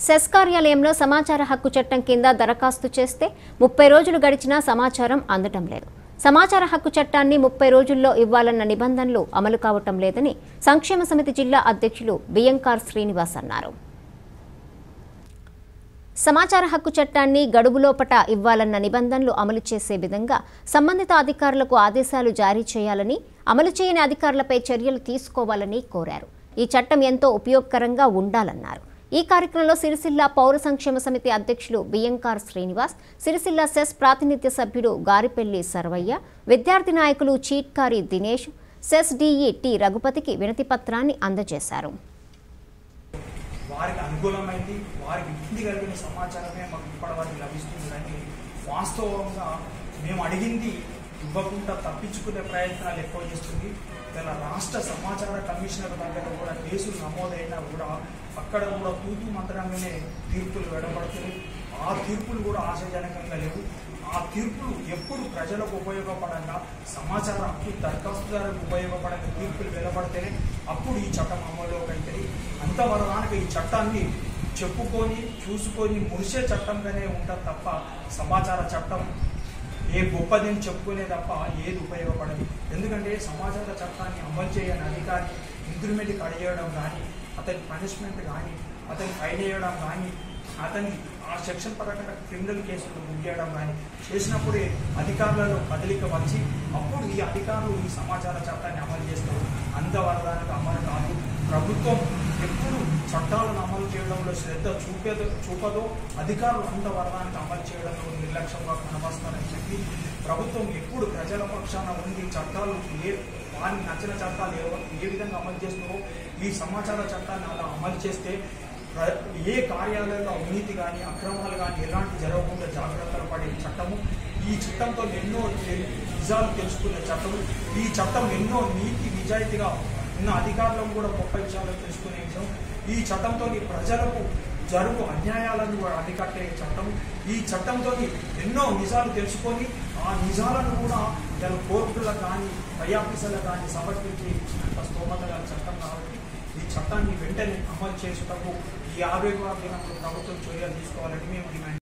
cess కార్యాలయంలో సమాచార హక్కు చట్టం కింద దరఖాస్తు చేస్తే ముప్పై రోజులు గడిచినా సమాచారం అందటం లేదు సమాచార హక్కు చట్టాన్ని ముప్పై రోజుల్లో ఇవ్వాలన్న నిబంధనలు అమలు కావటం లేదని సంక్షేమ సమితి జిల్లా అధ్యక్షులు బియ్యంకార్ శ్రీనివాస్ అన్నారు సమాచార హక్కు చట్టాన్ని గడువులోపట ఇవ్వాలన్న నిబంధనలు అమలు చేసే విధంగా సంబంధిత అధికారులకు ఆదేశాలు జారీ చేయాలని అమలు చేయని అధికారులపై చర్యలు తీసుకోవాలని కోరారు ఈ చట్టం ఎంతో ఉపయోగకరంగా ఉండాలన్నారు ఈ కార్యక్రమంలో సిరిసిల్ల పౌర సంక్షేమ సమితి అధ్యక్షులు బియ్యంకార్ శ్రీనివాస్ సిరిసిల్ల సెస్ ప్రాతినిధ్య సభ్యుడు గారిపెల్లి సర్వయ్య విద్యార్థి నాయకులు Chitkari Dinesh CESS DE T రఘుపతికి వినతి పత్రాన్ని అందజేశారు వారికి అనుకూలమైంది వారికి ఇబ్బంది కలిగిన సమాచారమే మాకు ఇప్పటివరకు లభిస్తుంది కానీ వాస్తవంగా మేము అడిగింది ఇవ్వకుండా తప్పించుకునే ప్రయత్నాలు ఎక్కువ చేస్తుంది ఇలా రాష్ట్ర సమాచార కమిషనర్ దగ్గర కూడా కేసులు నమోదైనా కూడా అక్కడ కూడా తూతు మంత్రంగానే తీర్పులు వెడబడుతున్నాయి ఆ తీర్పులు కూడా ఆశాజనకంగా లేవు ఆ తీర్పులు ఎప్పుడు ప్రజలకు ఉపయోగపడంగా సమాచార హక్కు దరఖాస్తుదారులకు ఉపయోగపడంగా తీర్పులు వెలువడితేనే అప్పుడు ఈ చట్టం అమల్లోకి అవుతుంది అంతవరదానికి ఈ చట్టాన్ని చెప్పుకొని చూసుకొని మురిసే చట్టంగానే ఉంటుంది తప్ప సమాచార చట్టం ఏ గొప్పదని చెప్పుకునే తప్ప ఏది ఉపయోగపడదు ఎందుకంటే సమాచార చట్టాన్ని అమలు చేయని అధికారి ఇంప్లిమెంట్ కడిగేయడం కానీ అతని పనిష్మెంట్ కానీ అతని ఫైన్ వేయడం కానీ అతని ఆ సెక్షన్ పరంగా క్రిమినల్ కేసులు బుక్ చేయడం కానీ చేసినప్పుడే అధికారులలో కదలిక వచ్చి అప్పుడు ఈ అధికారులు ఈ సమాచార చట్టాన్ని అమలు చేస్తారు అంతవరదానికి అమలు కాదు ప్రభుత్వం ఎప్పుడు చట్టాలను అమలు చేయడంలో శ్రద్ధ చూపేదో చూపదో అధికారులు అంతవరదానికి అమలు చేయడంలో నిర్లక్ష్యంగా కనబస్తారని చెప్పి ప్రభుత్వం ఎప్పుడు ప్రజల పక్షాన ఉండి చట్టాలు ఏ వారికి నచ్చిన చట్టాలు ఏ ఏ విధంగా అమలు చేస్తున్నారో ఈ సమాచార చట్టాన్ని అలా అమలు చేస్తే ప్ర- ఏ కార్యాలయంలో అవినీతి కానీ అక్రమాలు కానీ ఎలాంటి జరగకుండా జాగ్రత్తలు పడే చట్టము ఈ చట్టంతో ఎన్నో తె- నిజాలు తెలుసుకునే చట్టము ఈ చట్టం ఎన్నో నీతి నిజాయితీగా ఉన్న అధికారులను కూడా గొప్ప విషయాలు తెలుసుకునే విషయం ఈ చట్టంతో ప్రజలకు జరుగు అన్యాయాలను కూడా అరికట్టే చట్టం ఈ చట్టంతో ఎన్నో నిజాలు తెలుసుకొని ఆ నిజాలను కూడా ఇలా కోర్టులకు కానీ పై ఆఫీసర్లకు కానీ సమర్పించి అంత స్తోమత గల చట్టం కాబట్టి ఈ చట్టాన్ని వెంటనే అమలు చేసుటకు ఈ ఆరోగ్య దినంలో ప్రభుత్వం చర్యలు తీసుకోవాలని మేము డిమాండ్